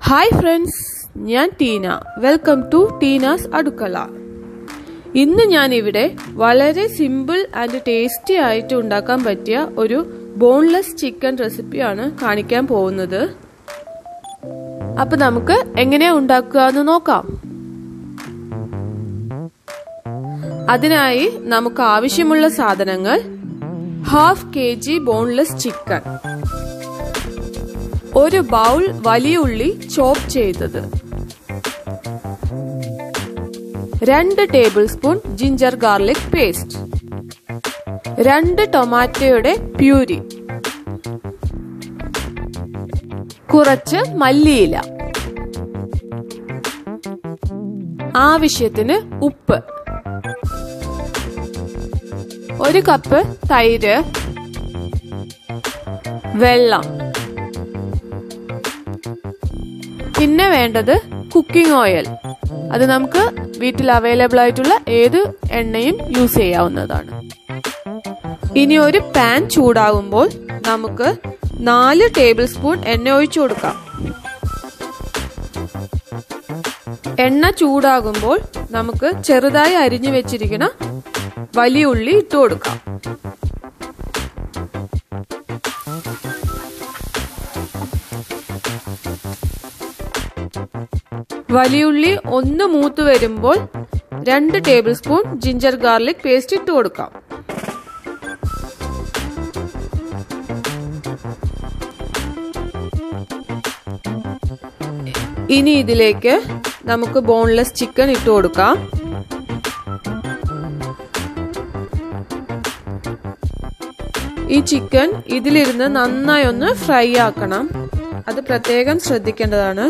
hi friends ഞാൻ Tina welcome to Teena's അടുക്കള ഇന്ന് ഞാൻ ഇവിടെ വളരെ സിമ്പിൾ ആൻഡ് ടേസ്റ്റി ആയിട്ട് ഉണ്ടാക്കാൻ പറ്റിയ ഒരു ബോൺലെസ് ചിക്കൻ റെസിപ്പിയാണ് കാണിക്കാൻ പോകുന്നത് അപ്പൊ നമുക്ക് എങ്ങനെയാ ഉണ്ടാക്കുക എന്ന് നോക്കാം അതിനായി നമുക്ക് ആവശ്യമുള്ള സാധനങ്ങൾ half K G boneless chicken ഒരു ബൗൾ വലിയ ഉള്ളി ചോപ്പ് ചെയ്തത് രണ്ട് tablespoon ginger garlic paste രണ്ട് ടൊമാറ്റോയുടെ പ്യൂരി കുറച്ച് മല്ലിയില ആവശ്യത്തിന് ഉപ്പ് ഒരു കപ്പ് തൈര് വെള്ളം പിന്നെ വേണ്ടത് കുക്കിംഗ് ഓയിൽ അത് നമുക്ക് വീട്ടിൽ അവൈലബിൾ ആയിട്ടുള്ള ഏത് എണ്ണയും യൂസ് ചെയ്യാവുന്നതാണ് ഇനി ഒരു പാൻ ചൂടാകുമ്പോൾ നമുക്ക് നാല് ടേബിൾ സ്പൂൺ എണ്ണ ഒഴിച്ചു കൊടുക്കാം എണ്ണ ചൂടാകുമ്പോൾ നമുക്ക് ചെറുതായി അരിഞ്ഞു വെച്ചിരിക്കുന്ന വലിയ ഉള്ളി ഇട്ട് കൊടുക്കാം വലിയുള്ളി ഒന്ന് മൂത്ത് വരുമ്പോൾ രണ്ട് tablespoon ginger garlic paste ഇട്ട് കൊടുക്കാം ഇനി ഇതിലേക്ക് നമുക്ക് ബോൺലെസ് ചിക്കൻ ഇട്ട് കൊടുക്കാം ഈ ചിക്കൻ ഇതിലിരുന്ന് നന്നായി ഒന്ന് ഫ്രൈ ആക്കണം അത് പ്രത്യേകം ശ്രദ്ധിക്കേണ്ടതാണ്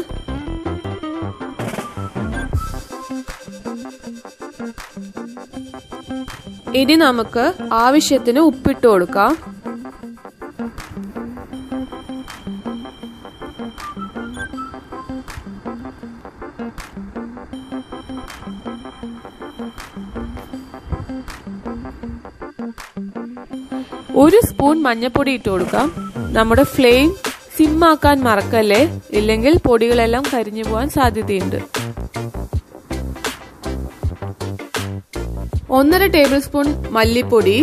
ഇനി നമുക്ക് ആവശ്യത്തിന് ഉപ്പിട്ട് കൊടുക്കാം ഒരു സ്പൂൺ മഞ്ഞൾപ്പൊടി ഇട്ട് കൊടുക്കാം നമ്മുടെ ഫ്ലെയിം സിമ്മാക്കാൻ മറക്കല്ലേ ഇല്ലെങ്കിൽ പൊടികളെല്ലാം കരിഞ്ഞു പോകാൻ സാധ്യതയുണ്ട് ഒന്നര ടേബിൾ സ്പൂൺ മല്ലിപ്പൊടി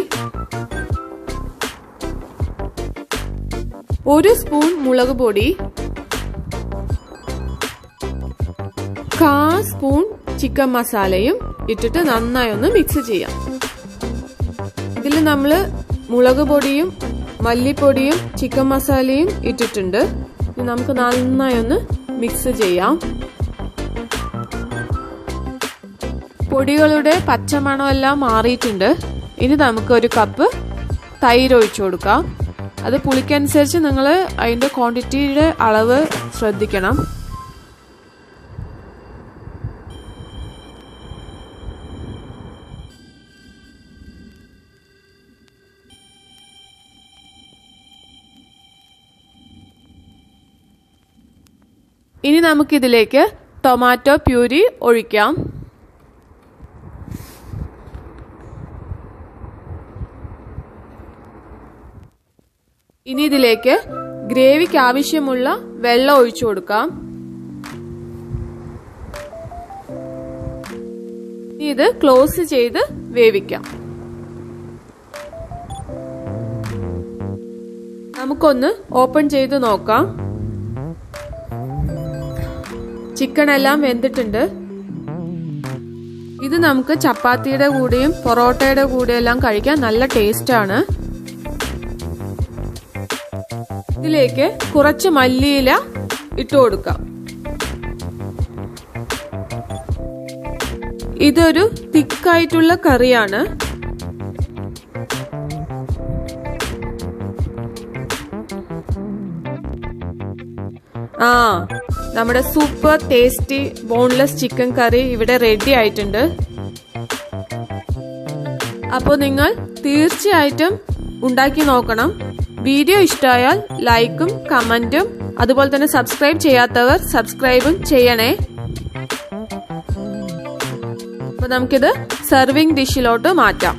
ഒരു സ്പൂൺ മുളക് പൊടി കാ സ്പൂൺ ചിക്കൻ മസാലയും ഇട്ടിട്ട് നന്നായി ഒന്ന് മിക്സ് ചെയ്യാം ഇതിൽ നമ്മൾ മുളക് പൊടിയും മല്ലിപ്പൊടിയും ചിക്കൻ മസാലയും ഇട്ടിട്ടുണ്ട് നമുക്ക് നന്നായി ഒന്ന് മിക്സ് ചെയ്യാം പൊടികളുടെ പച്ചമണം എല്ലാം മാറിയിട്ടുണ്ട് ഇനി നമുക്ക് ഒരു കപ്പ് തൈര് ഒഴിച്ചു കൊടുക്കാം അത് പുളിക്കനുസരിച്ച് നിങ്ങൾ അതിൻ്റെ ക്വാണ്ടിറ്റിയുടെ അളവ് ശ്രദ്ധിക്കണം ഇനി നമുക്കിതിലേക്ക് ടൊമാറ്റോ പ്യൂരി ഒഴിക്കാം ഇനി ഇതിലേക്ക് ഗ്രേവിക്ക് ആവശ്യമുള്ള വെള്ളം ഒഴിച്ചു കൊടുക്കാം ഇത് ക്ലോസ് ചെയ്ത് വേവിക്കാം നമുക്കൊന്ന് ഓപ്പൺ ചെയ്ത് നോക്കാം ചിക്കൻ എല്ലാം വെന്തിട്ടുണ്ട് ഇത് നമുക്ക് ചപ്പാത്തിയുടെ കൂടെയും പൊറോട്ടയുടെ കൂടെയും എല്ലാം കഴിക്കാൻ നല്ല ടേസ്റ്റ് ആണ് ഇതിലേക്ക് കുറച്ച് മല്ലിയില ഇട്ട് കൊടുക്കാം ഇതൊരു തിക്കായിട്ടുള്ള കറിയാണ് ആ നമ്മുടെ സൂപ്പർ ടേസ്റ്റി ബോൺലെസ് ചിക്കൻ കറി ഇവിടെ റെഡി ആയിട്ടുണ്ട് അപ്പോൾ നിങ്ങൾ തീർച്ചയായിട്ടും ഉണ്ടാക്കി നോക്കണം വീഡിയോ ഇഷ്ടമായാൽ ലൈക്കും കമന്റും അതുപോലെ തന്നെ സബ്സ്ക്രൈബ് ചെയ്യാത്തവർ സബ്സ്ക്രൈബും ചെയ്യണേ അപ്പൊ നമുക്കിത് സെർവിങ് ഡിഷിലോട്ട് മാറ്റാം